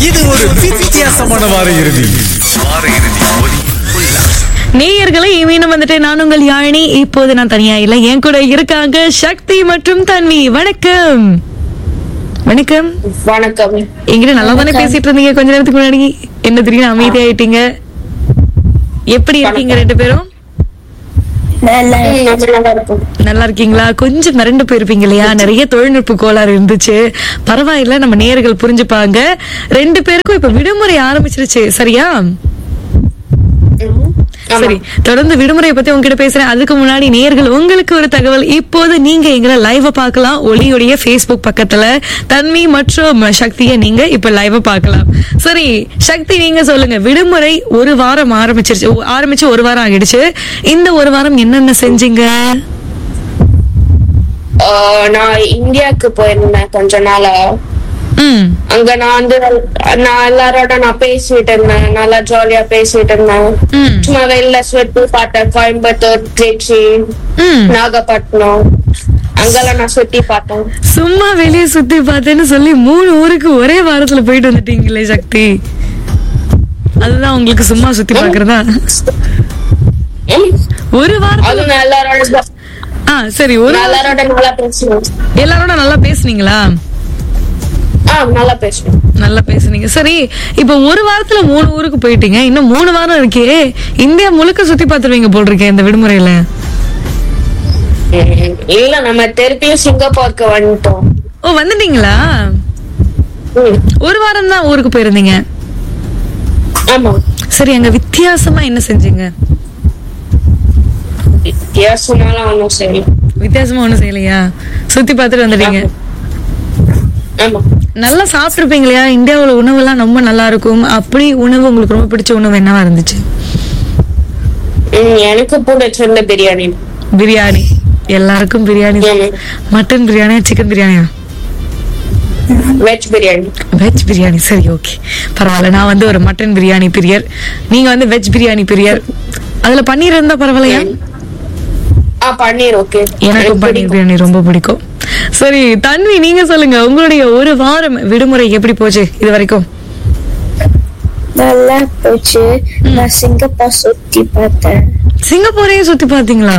இது ஒரு வித்தியாசமான வார இறுதி நேயர்களை மீண்டும் வந்துட்டு நான் உங்கள் யாழினி இப்போது நான் தனியா இல்ல என் கூட இருக்காங்க சக்தி மற்றும் தன்வி வணக்கம் வணக்கம் வணக்கம் எங்கிட்ட நல்லா தானே பேசிட்டு இருந்தீங்க கொஞ்ச நேரத்துக்கு முன்னாடி என்ன திடீர்னு அமைதியாயிட்டீங்க எப்படி இருக்கீங்க ரெண்டு பேரும் நல்லா நல்லா இருக்கும் நல்லா இருக்கீங்களா கொஞ்சம் மிரண்டு போயிருப்பீங்க இல்லையா நிறைய தொழில்நுட்ப கோளாறு இருந்துச்சு பரவாயில்ல நம்ம நேயர்கள் புரிஞ்சுப்பாங்க ரெண்டு பேருக்கும் இப்ப விடுமுறை ஆரம்பிச்சிருச்சு சரியா சரி தொடர்ந்து விடுமுறையை பத்தி உங்ககிட்ட பேசுறேன் அதுக்கு முன்னாடி நேர்கள் உங்களுக்கு ஒரு தகவல் இப்போது நீங்க எங்களை லைவ பார்க்கலாம் ஒளியுடைய Facebook பக்கத்துல தன்வி மற்றும் சக்தியை நீங்க இப்ப லைவ பார்க்கலாம் சரி சக்தி நீங்க சொல்லுங்க விடுமுறை ஒரு வாரம் ஆரம்பிச்சிருச்சு ஓ, ஆரம்பிச்சு ஒரு வாரம் ஆகிடுச்சு இந்த ஒரு வாரம் என்னென்ன செஞ்சீங்க ஆஹ் நான் இந்தியாவுக்கு போயிருந்தேன் கொஞ்ச நாளா ம் அங்க நான் வந்து நான் எல்லாரோட நான் பேசிட்டு இருந்தேன் நல்லா ஜாலியா பேசிட்டு இருந்தேன் ம் சும்மா வெளில சுத்தி பார்த்தேன் கோயம்புத்தூர் திருச்சி ம் நாகப்பட்டினம் அங்கெல்லாம் நான் சுத்தி பார்த்தேன் சும்மா வெளியே சுத்தி பார்த்தேன்னு சொல்லி மூணு ஊருக்கு ஒரே வாரத்துல போயிட்டு வந்துட்டீங்களே சக்தி அதுதான் உங்களுக்கு சும்மா சுத்தி பாக்குறதா ம். ஒரு வாரம் அது நான் எல்லாரோட ஆ சரி ஒரு நான் எல்லாரோட நல்லா பேசுவேன் எல்லாரோட நல்லா பேசுனீங்களா ஆ நல்லா பேசுவேன் நல்லா பேசுனீங்க சரி இப்ப ஒரு வாரத்துல மூணு ஊருக்கு போயிட்டீங்க இன்னும் மூணு வாரம் இருக்கே இந்தியா முழுக்க சுத்தி பார்த்துருவீங்க போல் இருக்கே இந்த விடுமுறையில ம். இல்ல நம்ம திருப்பியும் சிங்கப்பூருக்கு வந்துட்டோம் ஓ வந்துட்டீங்களா ம். ஒரு வாரம் தான் ஊருக்கு போயிருந்தீங்க ஆமா சரி அங்க வித்தியாசமா என்ன செஞ்சீங்க வித்தியாசமாலாம் ஒண்ணும் சரி வித்தியாசமா ஒண்ணும் செய்யலையா சுத்தி பார்த்துட்டு வந்துட்டீங்க ஆமா நல்லா சாப்பிட்டுருப்பீங்க இல்லையா இந்தியாவுல உணவெல்லாம் ரொம்ப நல்லா இருக்கும் அப்படி உணவு உங்களுக்கு ரொம்ப பிடிச்ச உணவு என்னவா இருந்துச்சு ம், எனக்கு பிடிச்சிருந்த பிரியாணி பிரியாணி எல்லாருக்கும் பிரியாணி ஆமா. மட்டன் பிரியாணியா சிக்கன் பிரியாணியா வெஜ் பிரியாணி வெஜ் பிரியாணி சரி ஓகே பரவாயில்ல நான் வந்து ஒரு மட்டன் பிரியாணி பிரியர் நீங்க வந்து வெஜ் பிரியாணி பிரியர் அதுல பன்னீர் இருந்தா பரவாயில்லையா ஆ பன்னீர் ஓகே எனக்கும் பன்னீர் பிரியாணி ரொம்ப பிடிக்கும் சரி தன்வி நீங்க சொல்லுங்க உங்களுடைய ஒரு வாரம் விடுமுறை எப்படி போச்சு இது வரைக்கும் நல்லா போச்சு நான் சிங்கப்பூர் சுத்தி பார்த்தேன் சிங்கப்பூரையும் சுத்தி பாத்தீங்களா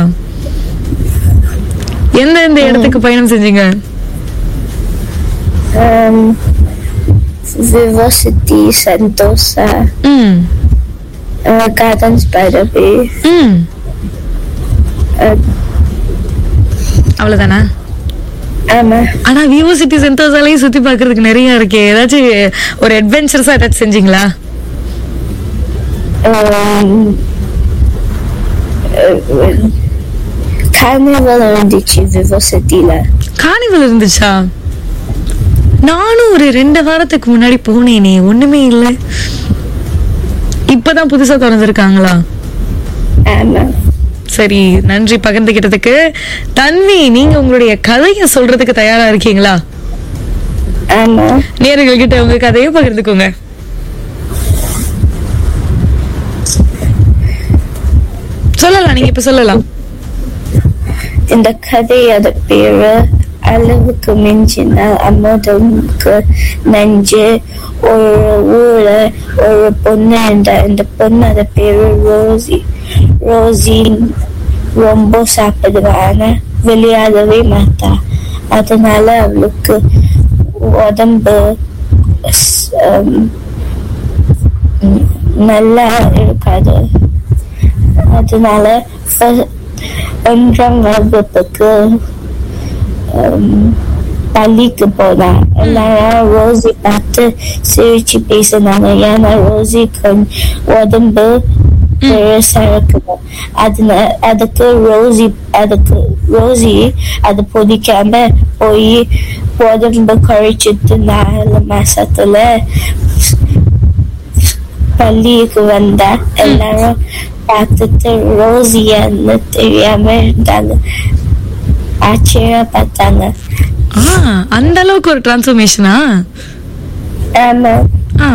எந்த எந்த இடத்துக்கு பயணம் செஞ்சீங்க um, Vivocity Sentosa ம் uh, Gardens by the Bay ம் uh, அவ்வளவுதானா ஆமா ஆனா விவோ சிட்டி சென்டோஸாலையும் சுத்தி பார்க்கிறதுக்கு நிறைய இருக்கே ஏதாச்சும் ஒரு அட்வென்ச்சர்ஸா ஏதாச்சும் செஞ்சீங்களா um, கார்னிவல் இருந்துச்சு விவோசிட்டில கார்னிவல் இருந்துச்சா நானும் ஒரு ரெண்டு வாரத்துக்கு முன்னாடி போனேனே ஒண்ணுமே இல்ல இப்பதான் புதுசா திறந்திருக்காங்களா ஆமா சரி நன்றி பகிர்ந்துகிட்டதுக்கு தன்வி நீங்க உங்களுடைய கதையை சொல்றதுக்கு தயாரா இருக்கீங்களா ஆமா நேர்கள் கிட்ட உங்க கதையை பகிர்ந்துக்கோங்க சொல்லலாம் நீங்க இப்ப சொல்லலாம் இந்த கதையோட பேரு அளவுக்கு மிஞ்சினால் அமுதமுக்கு நஞ்சு ஒரு ஊர்ல ஒரு பொண்ணு இருந்தா இந்த பொண்ணோட பேரு ரோசி ரோசி ரொம்ப சாப்பிடுவான விளையாடவே மாட்டா அதனால அவளுக்கு உடம்பு ஸ்- ஹம், ம், நல்லா இருக்காது அதனால ஃப- ஒன்றாம் வகுப்புக்கு ஹம், பள்ளிக்கு போனா எல்லாரும் ரோசி பார்த்து சிரிச்சு பேசினாங்க ஏன்னா ரோசி கொஞ்சம் உடம்பு பெருசா இருக்குது அதனால அதுக்கு ரோசி அதுக்கு ரோசி அது பிடிக்காம போய் உடம்பு குறைச்சிட்டு நாலு மாசத்துல பள்ளிக்கு வந்தா எல்லாரும் பார்த்துட்டு ரோசியான்னு தெரியாம இருந்தாங்க ஆச்சரியப்பட்டாங்க ஆ, அந்த அளவுக்கு ஒரு டிரான்ஸ்ஃபர்மேஷனா ஆமா ஆ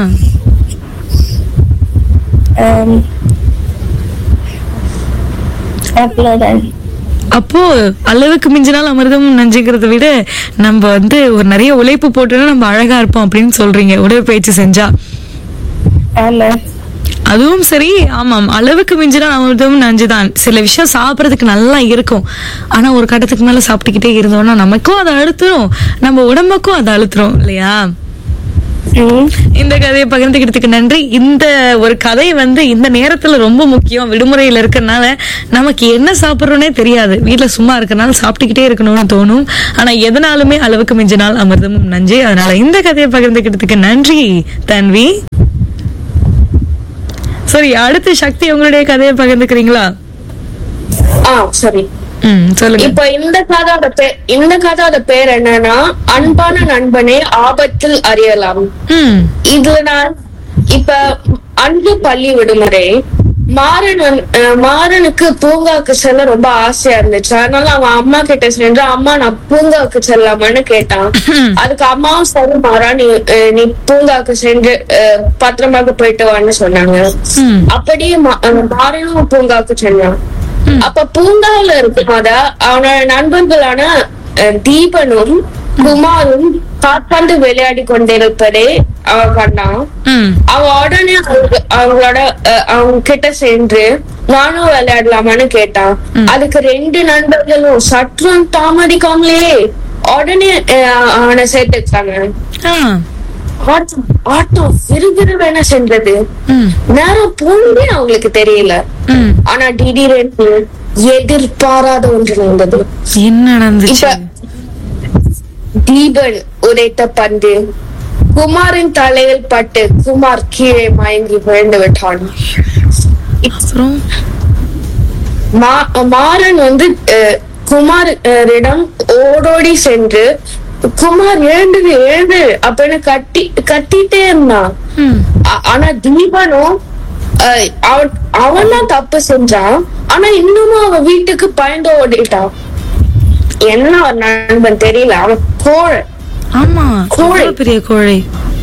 ஆம். அவ்வளவுதான் அப்போ அளவுக்கு மிஞ்சினால் அமிர்தம் நஞ்சுங்கிறத விட நம்ம வந்து ஒரு நிறைய உழைப்பு போட்டோம்னா நம்ம அழகா இருப்போம் அப்படின்னு சொல்றீங்க உடற்பயிற்சி செஞ்சா ஆமா அதுவும் சரி ஆமாம் அளவுக்கு மிஞ்சினால் அமிர்தம் நஞ்சுதான் சில விஷயம் சாப்பிடறதுக்கு நல்லா இருக்கும் ஆனா ஒரு கட்டத்துக்கு மேல சாப்பிட்டுக்கிட்டே இருந்தோம்னா நமக்கும் அதை அழுத்துரும் நம்ம உடம்புக்கும் அதை அழுத்துரும் இல்லையா ம் இந்த கதையை பகிர்ந்துக்கிட்டதுக்கு நன்றி இந்த ஒரு கதை வந்து இந்த நேரத்துல ரொம்ப முக்கியம் விடுமுறையில இருக்கறனால நமக்கு என்ன சாப்பிடுறோனே தெரியாது வீட்ல சும்மா இருக்கறனால சாப்பிட்டுக்கிட்டே இருக்கணும்னு தோணும் ஆனா எதனாலுமே அளவுக்கு மிஞ்சினால் அமிர்தமும் நஞ்சு அதனால இந்த கதையை பகிர்ந்துக்கிட்டதுக்கு நன்றி தன்வி சரி அடுத்து சக்தி உங்களுடைய கதையை பகிர்ந்துக்கிறீங்களா ஆ சரி ம் சொல்லுங்க இப்ப இந்த கதையோட பேர் இந்த கதையோட பேர் என்னன்னா அன்பான நண்பனே ஆபத்தில் அறியலாம் ம் இதுல நான் இப்ப அன்று பள்ளி விடுமுறை மாறன் வந்து- அஹ் மாறனுக்கு பூங்காவுக்கு செல்ல ரொம்ப ஆசையா இருந்துச்சு அதனால அவன் அம்மா கிட்ட சென்று அம்மா நான் பூங்காவுக்கு செல்லாமான்னு கேட்டான் அதுக்கு அம்மாவும் சரி மாறா நீ அஹ் நீ பூங்காவுக்கு சென்று அஹ் பத்திரமாக போயிட்டு வான்னு சொன்னாங்க ம். அப்படியே மா- அஹ் மாறனும் பூங்காவுக்கு சென்றான் அப்ப பூங்காவுல இருக்கும்போது அவனோட நண்பர்களான அஹ், தீபனும் குமாரும் காற்பந்து விளையாடி கொண்டிருப்பதை அவன் கண்டான் ம் அவன் உடனே அவங்க- அவங்களோட அஹ், அவங்க கிட்ட சென்று நானும் விளையாடலாமான்னு கேட்டான் அதுக்கு ரெண்டு நண்பர்களும் சற்றும் தாமதிக்காமலே உடனே அஹ், அவனை சேர்த்துக்கிட்டாங்க ஆ ஆட்டம் ஆட்டம் விறுவிறுவென சென்றது ம் நேரம் போனதே அவங்களுக்கு தெரியல ம் ஆனா திடீரென்று எதிர்பாராத ஒன்று நடந்தது என்ன நடந்துச்சு இப்ப தீபன் உதைத்த பந்து குமாரின் தலையில் பட்டு குமார் கீழே மயங்கி விழுந்து விட்டான் அப்புறம் மா- மாறன் வந்து அஹ், குமாரிடம் ஓடோடி சென்று குமார் எழுந்து எழுந்து அப்படின்னு கட்டி கத்திட்டே இருந்தான் ம் ஆ- ஆனா தீபனும் அஹ், அவன் அவன் தான் தப்பு செஞ்சான் ஆனா இன்னமும் அவன் வீட்டுக்கு பயந்து ஓடிட்டான் என்ன ஒரு நண்பன் தெரியல அவன் கோழை ஆமா கோழை. எவ்வளவு பெரிய கோழை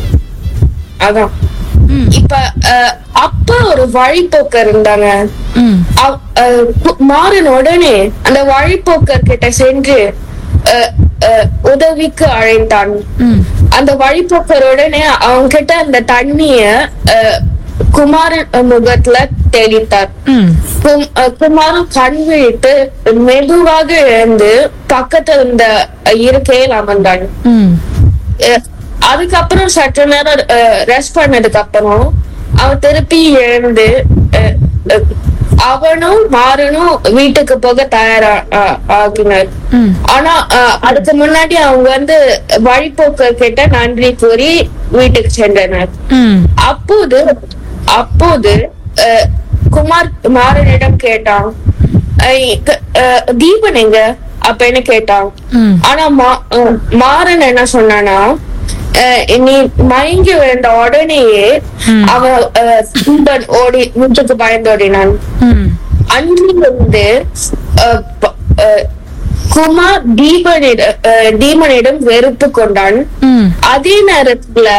அதான் ம் இப்ப அஹ், அப்ப ஒரு வழிபோக்கர் இருந்தாங்க ம் அவ்- அஹ், கு- மாறன் உடனே அந்த வழிபோக்கர் கிட்ட சென்று அஹ், அஹ், உதவிக்கு அழைத்தான் ம் அந்த வழிபோக்கர் உடனே அவங்க கிட்ட அந்த தண்ணிய அஹ், குமாரன் முகத்துல தெளித்தார் ம் கும்- அஹ், குமாரன் கண் விழித்து மெதுவாக எழுந்து பக்கத்துல இருந்த இருக்கையில் அமர்ந்தான் ம் அஹ், அதுக்கப்புறம் சற்று நேரம் ரெஸ்ட் பண்ணதுக்கு அப்புறம் அவன் திருப்பி எழுந்து அஹ், அஹ், அவனும் மாறனும் வீட்டுக்கு போக தயாரா அஹ், ஆகினர் ம் ஆனா அஹ், அதுக்கு முன்னாடி அவங்க வந்து வழிபோக்கர் கிட்ட நன்றி கூறி வீட்டுக்கு சென்றனர் ம் அப்போது அப்போது அஹ், குமார் மாறனிடம் கேட்டான் அஹ், க- அஹ், தீபன் எங்க அப்படின்னு கேட்டான் ம் ஆனா மா- அஹ், மாறன் என்ன சொன்னானா அஹ், நீ மயங்கி விழுந்த உடனேயே ம். அவன் அஹ், தீபன் ஓடி வீட்டுக்கு பயந்து ஓடினான் ம் அன்றிலிருந்து அஹ், ப- அஹ், குமார் தீபனிடம் அஹ், தீபனிடம் வெறுப்பு கொண்டான் ம் அதே நேரத்துல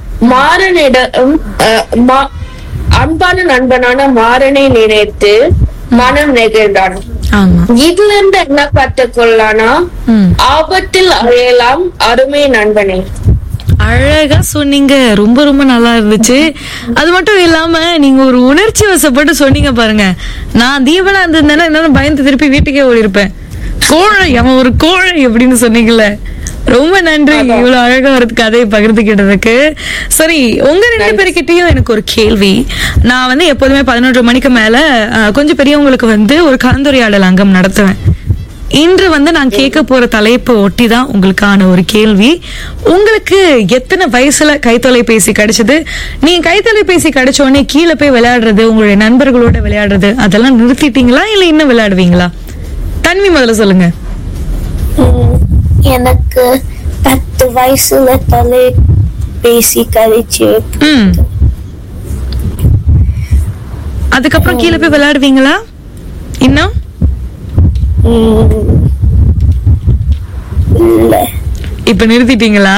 மாறனிடம் அஹ், மா- அன்பான நண்பனான மாறனை நினைத்து மனம் நெகிழ்ந்தான் ஆமா இதுல இருந்து என்ன கத்துக்கொள்ளலாம்னா ம் ஆபத்தில் அழையலாம் அருமை நண்பனே அழகா சொன்னீங்க ரொம்ப ரொம்ப நல்லா இருந்துச்சு அது மட்டும் இல்லாம நீங்க ஒரு உணர்ச்சி வசப்பட்டு சொன்னீங்க பாருங்க நான் தீபனா இருந்திருந்தேன்னா என்னன்னு பயந்து திருப்பி வீட்டுக்கே ஓடி இருப்பேன் கோழை அவன் ஒரு கோழை அப்படின்னு சொன்னீங்கல்ல ரொம்ப நன்றி இவ்வளவு அழகா ஒரு கதையை பகிர்ந்துக்கிட்டதுக்கு சரி உங்க ரெண்டு பேருக்கிட்டயும் எனக்கு ஒரு கேள்வி நான் வந்து எப்போதுமே பதினொன்று மணிக்கு மேல அஹ், கொஞ்சம் பெரியவங்களுக்கு வந்து ஒரு கலந்துரையாடல் அங்கம் நடத்துவேன் இன்று வந்து நான் கேட்க போற தலைப்பை ஒட்டி தான் உங்களுக்கான ஒரு கேள்வி உங்களுக்கு எத்தனை வயசுல கைத்தொலைபேசி கிடைச்சது நீங்க கைத்தொலைபேசி கிடைச்ச உடனே கீழே போய் விளையாடுறது உங்களுடைய நண்பர்களோட விளையாடுறது அதெல்லாம் நிறுத்திட்டீங்களா இல்ல இன்னும் விளையாடுவீங்களா தன்வி முதல்ல சொல்லுங்க ம், எனக்கு பத்து வயசுல தொலைபேசி கழிச்சு ம் அதுக்கப்புறம் கீழே போய் விளையாடுவீங்களா இன்னும் ம், இல்ல இப்ப நிறுத்திட்டீங்களா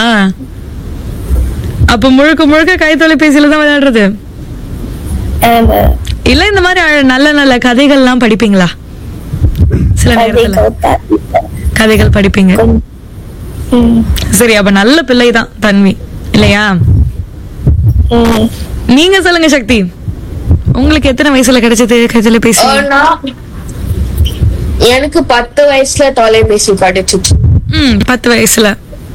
அப்ப முழுக்க முழுக்க கைத்தொலைபேசியில தான் விளையாடுறது ஆமா இல்ல இந்த மாதிரி அழ- நல்ல நல்ல கதைகள்லாம் படிப்பீங்களா சில நேரத்துல கதைகள் படிப்பேன். கதைகள் படிப்பீங்க ம், சரி அப்ப நல்ல பிள்ளை தான் தன்வி இல்லையா ம். நீங்க சொல்லுங்க சக்தி உங்களுக்கு எத்தனை வயசுல கிடைச்சது கைத்தொலை பேசி அஹ் நான் எனக்கு பத்து வயசுல தொலைபேசி கிடைச்சிச்சு ம் பத்து வயசுல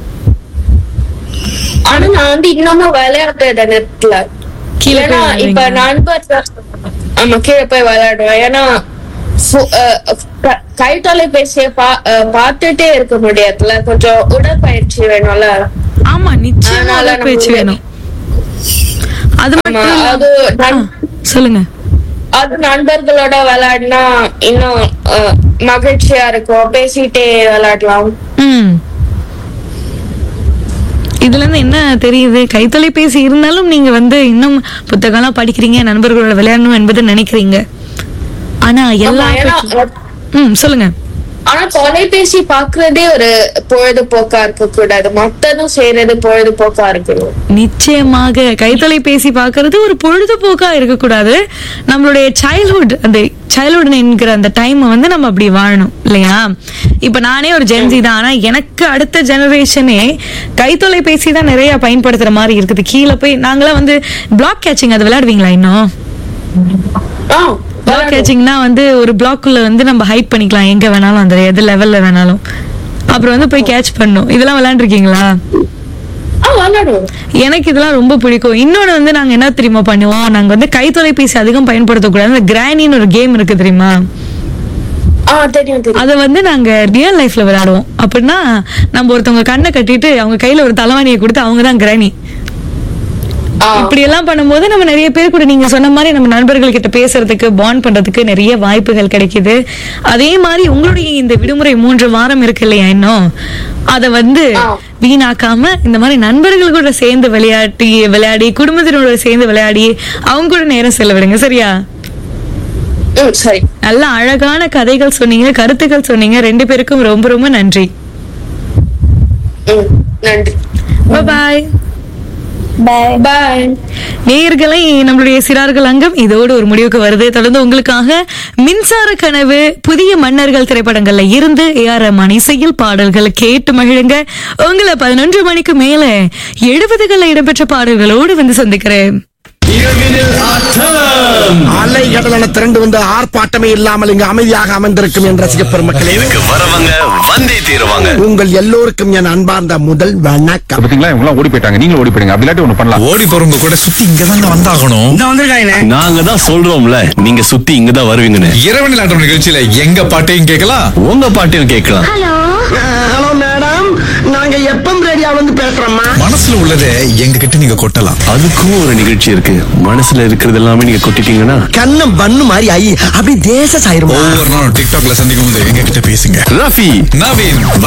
ஆனா நான் வந்து இன்னமும் விளையாடுறத நிறுத்தல கீழே ஏன்னா போய் இப்ப விளையாடுவீங்க. நண்பர் ஆமா கீழே போய் விளையாடுவேன் ஏன்னா ஃபு- அஹ் க- கை தொலைபேசிய பா அஹ் பார்த்துட்டே இருக்க முடியாதுல கொஞ்சம் உடற்பயிற்சி வேணும்ல ஆமா நிச்சயமா அதனால உடற்பயிற்சி நம்ம வேணும் அது ஆமா, மட்டும் இல்லாம- அது ஆ, நன்- சொல்லுங்க அது நண்பர்களோட விளையாடினா இன்னும் அஹ், மகிழ்ச்சியா இருக்கும் பேசிட்டே விளையாடலாம் ம் இதுல இருந்து என்ன தெரியுது கைத்தொலைபேசி இருந்தாலும் நீங்க வந்து இன்னும் புத்தகம்லாம் படிக்கிறீங்க நண்பர்களோட விளையாடணும் என்பது நினைக்கிறீங்க ஆனா எல்லா ஆமா, ஏன்னா, பெற்றோ- ம் சொல்லுங்க ஆனா தொலைபேசி பாக்குறதே ஒரு பொழுதுபோக்கா இருக்க கூடாது மத்ததும் செய்யறது பொழுதுபோக்கா இருக்கணும் நிச்சயமாக கைத்தொலைபேசி பார்க்கிறது ஒரு பொழுதுபோக்கா இருக்கக்கூடாது நம்மளுடைய சைல்ட்ஹுட் அந்த சைல்ட்ஹுட் என்கிற அந்த டைம் வந்து நம்ம அப்படி வாழணும் இல்லையா இப்ப நானே ஒரு ஜென்சி தான் ஆனா எனக்கு அடுத்த ஜெனரேஷனே கைத்தொலைபேசி தான் நிறைய பயன்படுத்துற மாதிரி இருக்குது கீழே போய் நாங்களாம் வந்து பிளாக் கேச்சிங் அது விளையாடுவீங்களா இன்னும் ஆ, பிளாக் கேச்சிங்னா வந்து ஒரு பிளாக்குள்ள வந்து நம்ம ஹைட் பண்ணிக்கலாம் எங்க வேணாலும் அந்த எது லெவல்ல வேணாலும் அப்புறம் வந்து போய் கேட்ச் பண்ணும் இதெல்லாம் விளையாண்டுருக்கீங்களா ஆ, விளையாடுவோம் எனக்கு இதெல்லாம் ரொம்ப பிடிக்கும் இன்னொன்னு வந்து நாங்க என்ன தெரியுமா பண்ணுவோம் நாங்க வந்து கை தொலைபேசி அதிகம் பயன்படுத்தக்கூடாது இந்த கிரானின்னு ஒரு கேம் இருக்கு தெரியுமா ஆ தெரியும் தெரியும் அதை வந்து நாங்க ரியல் லைஃப்ல விளையாடுவோம் அப்படின்னா நம்ம ஒருத்தவங்க கண்ணை கட்டிட்டு அவங்க கையில ஒரு தலைவாணியை கொடுத்து அவங்க தான் கிரானி ஆ, இப்படி எல்லாம் பண்ணும்போது நம்ம நிறைய பேர் கூட நீங்க சொன்ன மாதிரி நம்ம நண்பர்கள் கிட்ட பேசுறதுக்கு பாண்ட் பண்றதுக்கு நிறைய வாய்ப்புகள் கிடைக்குது அதே மாதிரி உங்களுடைய இந்த விடுமுறை மூன்று வாரம் இருக்கு இல்லையா இன்னும் அத வந்து ஆ. வீணாக்காம இந்த மாதிரி நண்பர்கள் கூட சேர்ந்து விளையாட்டி விளையாடி குடும்பத்தினரோட சேர்ந்து விளையாடி அவங்க கூட நேரம் செலவிடுங்க சரியா ம் சரி நல்ல அழகான கதைகள் சொன்னீங்க கருத்துக்கள் சொன்னீங்க ரெண்டு பேருக்கும் ரொம்ப ரொம்ப நன்றி ம் நன்றி பாய் பாய் பாய் நேயர்களை நம்மளுடைய சிறார்கள் அங்கம் இதோடு ஒரு முடிவுக்கு வருது தொடர்ந்து உங்களுக்காக மின்சார கனவு புதிய மன்னர்கள் திரைப்படங்கள்ல இருந்து ஏஆர் ரஹ்மான் இசையில் பாடல்கள் கேட்டு மகிழுங்க உங்களை பதினொன்று மணிக்கு மேல எழுபதுகள்ல இடம்பெற்ற பாடல்களோடு வந்து சந்திக்கிறேன் இரவினில் ஆட்டம் அலை கடலான திரண்டு வந்து ஆர்ப்பாட்டமே இல்லாமல் இங்கு அமைதியாக அமர்ந்திருக்கும் என் ரசிக பெருமக்களே இதுக்கு வரவங்க வந்தே தீருவாங்க உங்கள் எல்லோருக்கும் என் அன்பார்ந்த முதல் வணக்கம் பாத்தீங்களா இவங்க எல்லாம் ஓடி போயிட்டாங்க நீங்களும் ஓடி போயிடுங்க அப்படி இல்லாட்டி ஒண்ணு பண்ணலாம் ஓடி போறவங்க கூட சுத்தி இங்கதாங்க வந்தாகணும் நாங்க தான் சொல்றோம்ல நீங்க சுத்தி இங்க தான் வருவீங்கன்னு இரவினில் ஆட்டம் நிகழ்ச்சியில எங்க பாட்டையும் கேட்கலாம் உங்க பாட்டையும் கேட்கலாம் ஹலோ மேடம் நாங்க எப்பம் ரேடியா வந்து பேசுறோம்மா மனசுல உள்ளதை எங்க கிட்ட நீங்க கொட்டலாம் அதுக்கும் ஒரு நிகழ்ச்சி இருக்கு மனசுல இருக்கிறது எல்லாமே நீங்க கொட்டிட்டீங்கன்னா கண்ணம் பண்ணு மாதிரி ஐ அப்படி தேச சாயிருமா ஒவ்வொரு நாளும் டிக்டாக்ல சந்திக்கும் போது எங்க கிட்ட பேசுங்க ரஃபி நவீன்